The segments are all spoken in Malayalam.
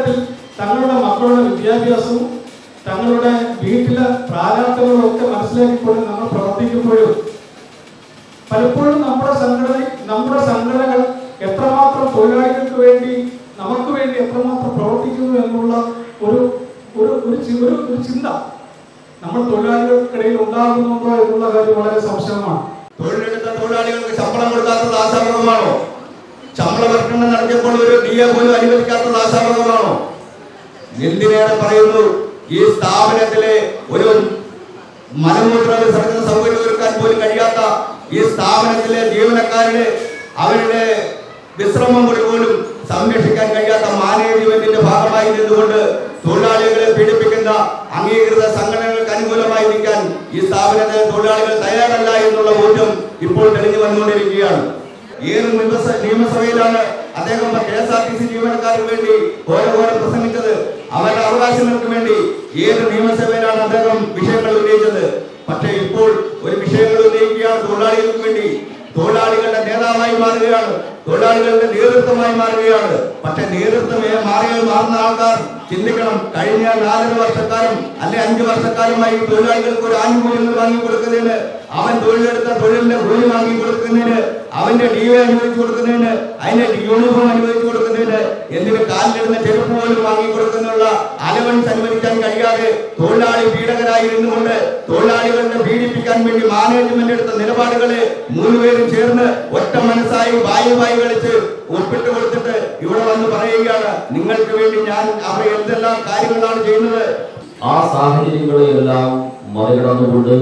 അടിസ്ഥാനത്തിൽ തങ്ങളുടെ മക്കളുടെ വിദ്യാഭ്യാസവും തങ്ങളുടെ വീട്ടിലെ പ്രാരാബ്ദങ്ങളും ഒക്കെ മനസ്സിലാക്കിക്കൊണ്ട് നമ്മൾ പ്രവർത്തിക്കുമ്പോഴും പലപ്പോഴും നമ്മുടെ സംഘടന നമ്മുടെ സംഘടനകൾ എത്രമാത്രം തൊഴിലാളികൾക്ക് വേണ്ടി നമുക്ക് വേണ്ടി എത്രമാത്രം പ്രവർത്തിക്കുന്നു എന്നുള്ള ഒരു ഒരു ഒരു ചി- ഒരു ഒരു ചിന്ത നമ്മൾ തൊഴിലാളികൾക്കിടയിൽ ഉണ്ടാകുന്നുണ്ടോ എന്നുള്ള കാര്യം വളരെ സംശയമാണ് തൊഴിലെടുത്ത തൊഴിലാളികൾക്ക് ശമ്പളം കൊടുക്കാത്തത് ആശാവർഗമാണോ ശമ്പളവർക്കരണം നടത്തിയപ്പോൾ ഒരു ഡി എ പോലും അനുവദിക്കാത്തത് ആശാവർഗമാണോ എന്തിനേറെ പറയുന്നു ഈ സ്ഥാപനത്തിലെ ഒരു മലമൂത്ര വിസർജന സൗകര്യം ഒരുക്കാൻ പോലും കഴിയാത്ത ഈ സ്ഥാപനത്തിലെ ജീവനക്കാരുടെ അവരുടെ വിശ്രമം കൊണ്ട് പോലും സംരക്ഷിക്കാൻ കഴിയാത്ത മാനേജ്മെന്റിന്റെ ഭാഗമായി നിന്നുകൊണ്ട് തൊഴിലാളികളെ പീഡിപ്പിക്കുന്ന അംഗീകൃത സംഘടനകൾക്ക് അനുകൂലമായി നിൽക്കാൻ ഈ സ്ഥാപനത്തിലെ തൊഴിലാളികൾ തയ്യാറല്ല എന്നുള്ള ബോധ്യം ഇപ്പോൾ തെളിഞ്ഞു വന്നുകൊണ്ടിരിക്കുകയാണ് ഏത് നിയമസ- നിയമസഭയിലാണ് അദ്ദേഹം K S R T C ജീവനക്കാർക്ക് വേണ്ടി ഓരോ ഓരോ പ്രസംഗിച്ചത് അവരുടെ അവകാശങ്ങൾക്ക് വേണ്ടി ഏത് നിയമസഭയിലാണ് അദ്ദേഹം വിഷയങ്ങൾ ഉന്നയിച്ചത് പക്ഷേ ഇപ്പോൾ ഒരു വിഷയങ്ങൾ ഉന്നയിക്കുകയാണ് തൊഴിലാളികൾക്ക് വേണ്ടി തൊഴിലാളികളുടെ നേതാവായി മാറുകയാണ് തൊഴിലാളികളുടെ നേതൃത്വമായി മാറുകയാണ് പക്ഷെ നേതൃത്വം ഏ- മാറിയ മാറുന്ന ആൾക്കാർ ചിന്തിക്കണം കഴിഞ്ഞ നാലര വർഷക്കാലം അല്ലെ അഞ്ചു വർഷക്കാലമായി ഈ തൊഴിലാളികൾക്ക് ഒരു ആനുകൂല്യങ്ങൾ വാങ്ങിക്കൊടുക്കുന്നതിന് അവൻ തൊഴിലെടുത്ത തൊഴിലിന്റെ കൂലി വാങ്ങി കൊടുക്കുന്നതിന് അവന്റെ ഡി ഒ അനുവദിച്ചു കൊടുക്കുന്നതിന് അതിന്റെ യൂണിഫോം അനുവദിച്ചു കൊടുക്കുന്നതിന് എന്തിന് കാലിലിടുന്ന ചെരുപ്പ് പോലും വാങ്ങി കൊടുക്കുന്നതിനുള്ള അലവൻസ് അനുവദിക്കാൻ കഴിയാതെ തൊഴിലാളി പീഡകരായി നിന്നുകൊണ്ട് തൊഴിലാളികളെ പീഡിപ്പിക്കാൻ വേണ്ടി മാനേജ്മെന്റ് എടുത്ത നിലപാടുകളെ മൂന്നുപേരും ചേർന്ന് ഒറ്റ മനസ്സായി വായു വായി കളിച്ച് ഒപ്പിട്ട് കൊടുത്തിട്ട് ഇവിടെ വന്ന് പറയുകയാണ് നിങ്ങൾക്ക് വേണ്ടി ഞാൻ അവിടെ എന്തെല്ലാം കാര്യങ്ങളാണ് ചെയ്യുന്നത് ആ സാഹചര്യങ്ങളെയെല്ലാം മറികടന്നുകൊണ്ട്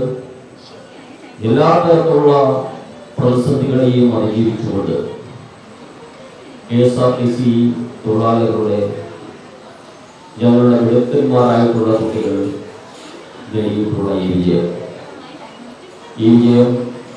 എല്ലാ തരത്തിലുള്ള പ്രതിസന്ധികളെയും അതിജീവിച്ചുകൊണ്ട് K S R T C തൊഴിലാളികളുടെ ഞങ്ങളുടെ മിടുക്കന്മാരായിട്ടുള്ള കുട്ടികൾ നേടിയിട്ടുള്ള ഈ വിജയം ഈ വിജയം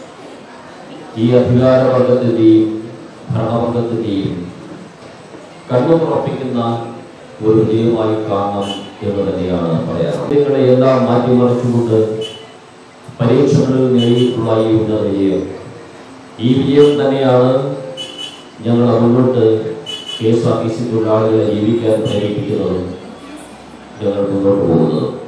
ഈ അധികാരവർഗത്തിൻ്റെയും ഭരണവർഗത്തിൻ്റെയും കണ്ണു തുറപ്പിക്കുന്ന ഒരു വിജയമായി കാണണം എന്ന് തന്നെയാണ് പറയാറുള്ളത് നിങ്ങളെ എല്ലാം മാറ്റിമറിച്ചുകൊണ്ട് പരീക്ഷകളിൽ നേടിയിട്ടുള്ള ഈ ഉന്നത വിജയം ഈ വിജയം തന്നെയാണ് ഞങ്ങളെ മുന്നോട്ട് K S R T C തൊഴിലാളികളെ ജീവിക്കാൻ പ്രേരിപ്പിക്കുന്നതും ഞങ്ങൾ മുന്നോട്ട് പോകുന്നത്